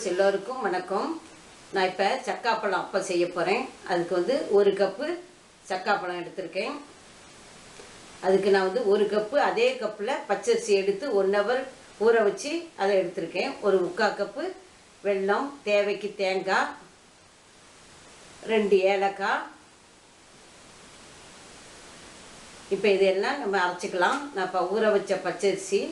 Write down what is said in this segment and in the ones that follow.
viewers எல்லோருக்கும் வணக்கம் நான் இப்போ சக்காப்பழம் அப்பம் செய்ய போகிறேன் அதுக்கு வந்து ஒரு கப்பு சக்காப்பழம் எடுத்திருக்கேன் அதுக்கு நான் வந்து ஒரு கப்பு அதே கப்பில் பச்சரிசி எடுத்து ஒன் ஹவர் ஊற வச்சு அதை எடுத்திருக்கேன் ஒரு முக்கால் கப்பு வெல்லம் தேவைக்கு தேங்காய் ரெண்டு ஏலக்காய் இப்போ இதெல்லாம் நம்ம அரைச்சிக்கலாம் நான் இப்போ ஊற வச்ச பச்சரிசி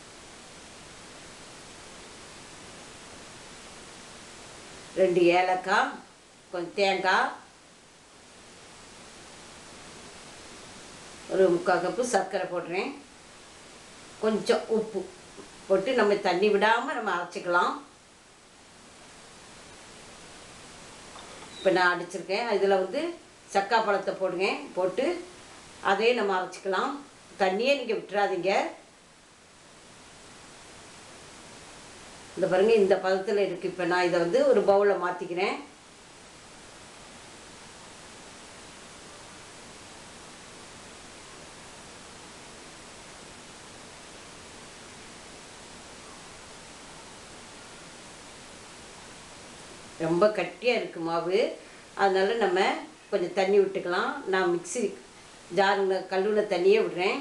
ரெண்டு ஏலக்காய் கொஞ்சம் தேங்காய் ஒரு முக்கால் கப்பு சர்க்கரை போடுறேன் கொஞ்சம் உப்பு போட்டு நம்ம தண்ணி விடாமல் நம்ம அரைச்சிக்கலாம் இப்போ நான் அடிச்சிருக்கேன் இதில் வந்து சக்கா பழத்தை போடுங்க போட்டு அதையும் நம்ம அரைச்சிக்கலாம் தண்ணியே நீங்கள் விட்டுறாதீங்க இந்த பாருங்க இந்த பதத்தில் இருக்குது இப்போ நான் இதை வந்து ஒரு பவுலில் மாற்றிக்கிறேன் ரொம்ப கட்டியாக இருக்குது மாவு அதனால் நம்ம கொஞ்சம் தண்ணி விட்டுக்கலாம் நான் மிக்ஸி ஜாரில் கல்லுல தண்ணியே விடுறேன்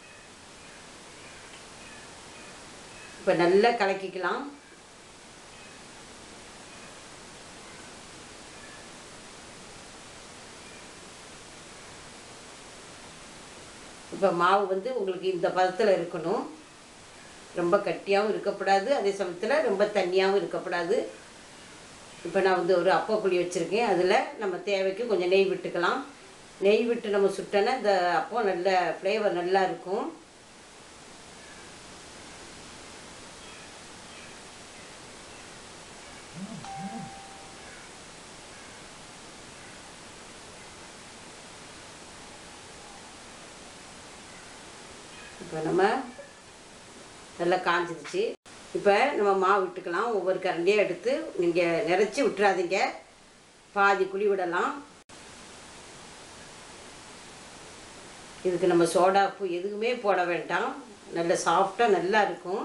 இப்போ நல்லா கலக்கிக்கலாம் இப்போ மாவு வந்து உங்களுக்கு இந்த பதத்தில் இருக்கணும் ரொம்ப கட்டியாகவும் இருக்கக்கூடாது அதே சமயத்தில் ரொம்ப தண்ணியாகவும் இருக்கக்கூடாது இப்போ நான் வந்து ஒரு அப்பக்குழி வச்சுருக்கேன் அதில் நம்ம தேவைக்கு கொஞ்சம் நெய் விட்டுக்கலாம் நெய் விட்டு நம்ம சுட்டோன்னா இந்த அப்பம் நல்ல ஃப்ளேவர் நல்லா இருக்கும் இப்போ நம்ம நல்லா காஞ்சிருச்சு இப்போ நம்ம மாவு விட்டுக்கலாம் ஒவ்வொரு கரண்டியாக எடுத்து நீங்கள் நிறச்சி விட்டுறாதீங்க பாதி குழி விடலாம் இதுக்கு நம்ம சோடா உப்பு எதுவுமே போட வேண்டாம் நல்ல சாஃப்டாக நல்லா இருக்கும்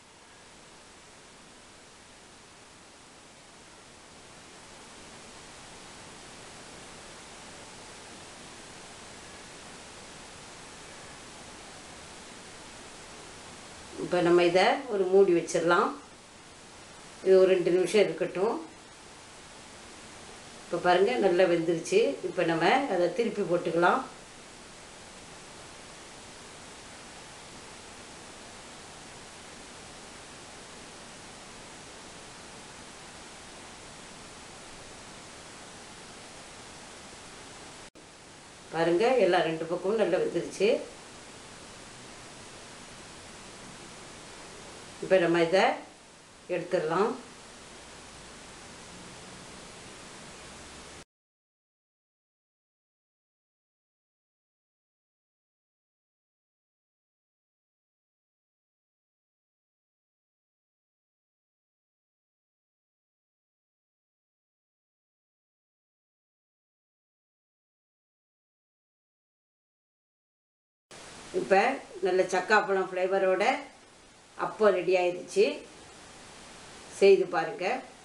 இப்போ நம்ம இதை ஒரு மூடி வச்சிடலாம் இது ஒரு ரெண்டு நிமிஷம் இருக்கட்டும் இப்போ பாருங்கள் நல்லா வெந்துருச்சு இப்போ நம்ம அதை திருப்பி போட்டுக்கலாம் பாருங்கள் எல்லாம் ரெண்டு பக்கமும் நல்லா வெந்துருச்சு இப்போ நம்ம இதை எடுத்துடலாம் இப்போ நல்ல சக்காப்பழம் ஃப்ளேவரோட அப்போ ரெடி ஆயிடுச்சு செய்து பாருங்கள்